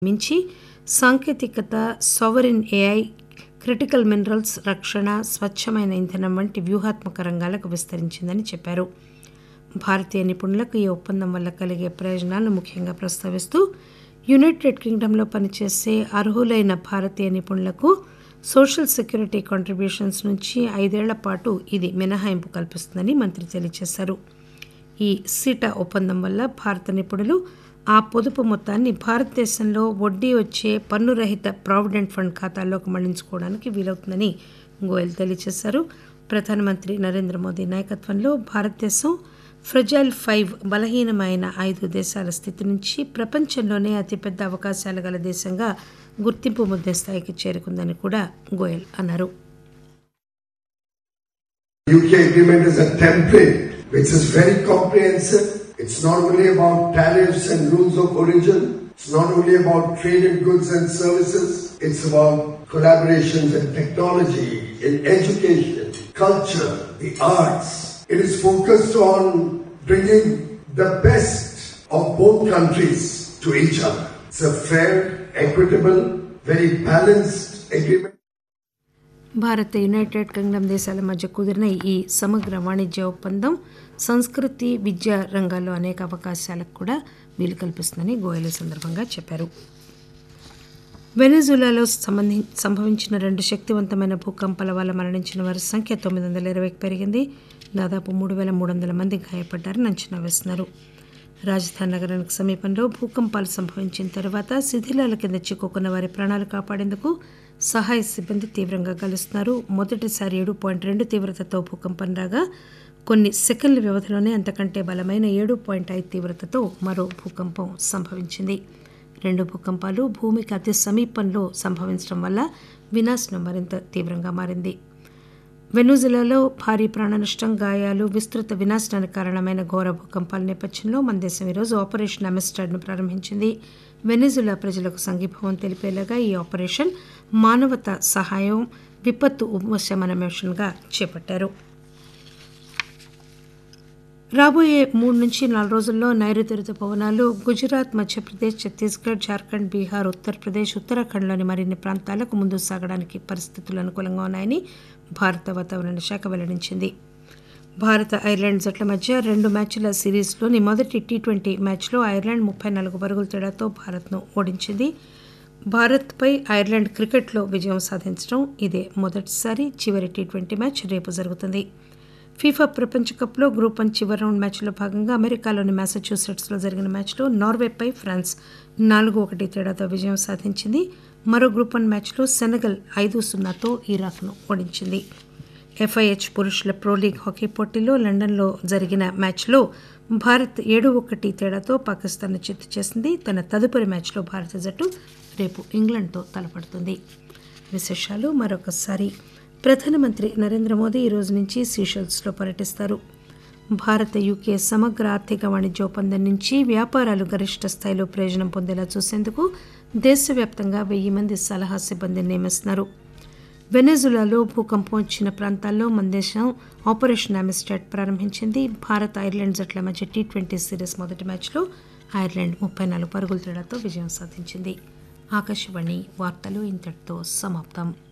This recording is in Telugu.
మించి సాంకేతికత సావరిన్ ఏఐ క్రిటికల్ మినరల్స్ రక్షణ స్వచ్చమైన ఇంధనం వంటి వ్యూహాత్మక రంగాలకు విస్తరించిందని చెప్పారు భారతీయ నిపుణులకు ఈ ఒప్పందం వల్ల కలిగే ప్రయోజనాలను ముఖ్యంగా ప్రస్తావిస్తూ యునైటెడ్ కింగ్డమ్లో పనిచేసే అర్హులైన భారతీయ నిపుణులకు సోషల్ సెక్యూరిటీ కాంట్రిబ్యూషన్స్ నుంచి ఐదేళ్ల పాటు ఇది మినహాయింపు కల్పిస్తుందని మంత్రి తెలియజేశారు ఈ సీటా ఒప్పందం వల్ల భారత నిపుణులు ఆ పొదుపు మొత్తాన్ని భారతదేశంలో వడ్డీ వచ్చే పన్నురహిత ప్రావిడెంట్ ఫండ్ ఖాతాల్లోకి మళ్లించుకోవడానికి వీలవుతుందని గోయల్ తెలియజేశారు ప్రధానమంత్రి నరేంద్ర మోదీ నాయకత్వంలో భారతదేశం ఫ్రెజైల్ ఫైవ్ బలహీనమైన ఐదు దేశాల స్థితి నుంచి ప్రపంచంలోనే అతిపెద్ద అవకాశాలు గల దేశంగా గుర్తింపు ముద్దే స్థాయికి చేరుకుందని కూడా గోయల్ అన్నారు UK agreement is a template which is very comprehensive. It's not only about tariffs and rules of origin. It's not only about trade in goods and services. It's about collaborations in technology, in education, culture, the arts. It is focused on bringing the best of both countries to each other. It's a fair, equitable, very balanced agreement. Bharat United Kingdom దేశాల మధ్య కుదిరిన ఈ సమగ్ర వాణిజ్య ఒప్పందం సంస్కృతి విద్యా రంగాల్లో అనేక అవకాశాలకు కూడా వీలు కల్పిస్తుందని గోయల్ ఈ సందర్భంగా చెప్పారు వెనజులాలో సంబంధి సంభవించిన రెండు శక్తివంతమైన భూకంపాల వల్ల మరణించిన వారి సంఖ్య తొమ్మిది వందల ఇరవైకి పెరిగింది దాదాపు మూడు వేల మూడు వందల మంది గాయపడ్డారని అంచనా వేస్తున్నారు రాజధాని నగరానికి సమీపంలో భూకంపాలు సంభవించిన తర్వాత శిథిలాల కింద చిక్కుకున్న వారి ప్రాణాలు కాపాడేందుకు సహాయ సిబ్బంది తీవ్రంగా కలుస్తున్నారు మొదటిసారి ఏడు పాయింట్ రెండు తీవ్రతతో భూకంపం రాగా కొన్ని సెకండ్ల వ్యవధిలోనే అంతకంటే బలమైన ఏడు పాయింట్ ఐదు తీవ్రతతో మరో భూకంపం సంభవించింది రెండు భూకంపాలు భూమికి అతి సమీపంలో సంభవించడం వల్ల వినాశనం మరింత తీవ్రంగా మారింది వెనుజులాలో భారీ ప్రాణ నష్టం గాయాలు విస్తృత వినాశనానికి కారణమైన ఘోర భూకంపాల నేపథ్యంలో మన దేశం ఈరోజు ఆపరేషన్ అమిస్టాడ్ను ప్రారంభించింది వెనిజులా ప్రజలకు సంఘీభావం తెలిపేలాగా ఈ ఆపరేషన్ మానవతా సహాయం విపత్తు ఉపశమన మిషన్గా చేపట్టారు రాబోయే మూడు నుంచి నాలుగు రోజుల్లో నైరుతి రుతుపవనాలు గుజరాత్ మధ్యప్రదేశ్ ఛత్తీస్గఢ్ జార్ఖండ్ బీహార్ ఉత్తరప్రదేశ్ ఉత్తరాఖండ్లోని మరిన్ని ప్రాంతాలకు ముందు సాగడానికి పరిస్థితులు అనుకూలంగా ఉన్నాయని భారత వాతావరణ శాఖ వెల్లడించింది భారత ఐర్లాండ్ జట్ల మధ్య రెండు మ్యాచ్ల సిరీస్లోని మొదటి టీ ట్వంటీ మ్యాచ్లో ఐర్లాండ్ ముప్పై నాలుగు పరుగుల తేడాతో భారత్ను ఓడించింది భారత్పై ఐర్లాండ్ క్రికెట్లో విజయం సాధించడం ఇదే మొదటిసారి చివరి టీ ట్వంటీ మ్యాచ్ రేపు జరుగుతుంది ఫీఫా ప్రపంచ కప్లో గ్రూప్ వన్ చివరి రౌండ్ మ్యాచ్లో భాగంగా అమెరికాలోని మ్యాసచ్యూసెట్స్లో జరిగిన మ్యాచ్లో నార్వేపై ఫ్రాన్స్ నాలుగు ఒకటి తేడాతో విజయం సాధించింది మరో గ్రూప్ వన్ మ్యాచ్లో సెనగల్ ఐదు సున్నాతో ఇరాక్ను ఓడించింది ఎఫ్ఐహెచ్ పురుషుల ప్రో లీగ్ హాకీ పోటీలో లండన్లో జరిగిన మ్యాచ్లో భారత్ ఏడు ఒకటి తేడాతో పాకిస్తాన్ను చిత్తు చేసింది తన తదుపరి మ్యాచ్లో భారత జట్టు రేపు ఇంగ్లాండ్తో తలపడుతుంది విశేషాలు మరొకసారి ప్రధానమంత్రి నరేంద్ర మోదీ ఈ రోజు నుంచి సీషెల్స్లో పర్యటిస్తారు భారత యూకే సమగ్ర ఆర్థిక వాణిజ్య ఒప్పందం నుంచి వ్యాపారాలు గరిష్ట స్థాయిలో ప్రయోజనం పొందేలా చూసేందుకు దేశవ్యాప్తంగా వెయ్యి మంది సలహా సిబ్బందిని నియమిస్తున్నారు వెనెజులాలో భూకంపం వచ్చిన ప్రాంతాల్లో మన దేశం ఆపరేషన్ అమిస్టాట్ ప్రారంభించింది భారత్ ఐర్లాండ్ జట్ల మధ్య టీ ట్వంటీ సిరీస్ మొదటి మ్యాచ్లో ఐర్లాండ్ ముప్పై నాలుగు పరుగుల తేడాతో విజయం సాధించింది ఆకాశవాణి వార్తలు ఇంతటితో సమాప్తం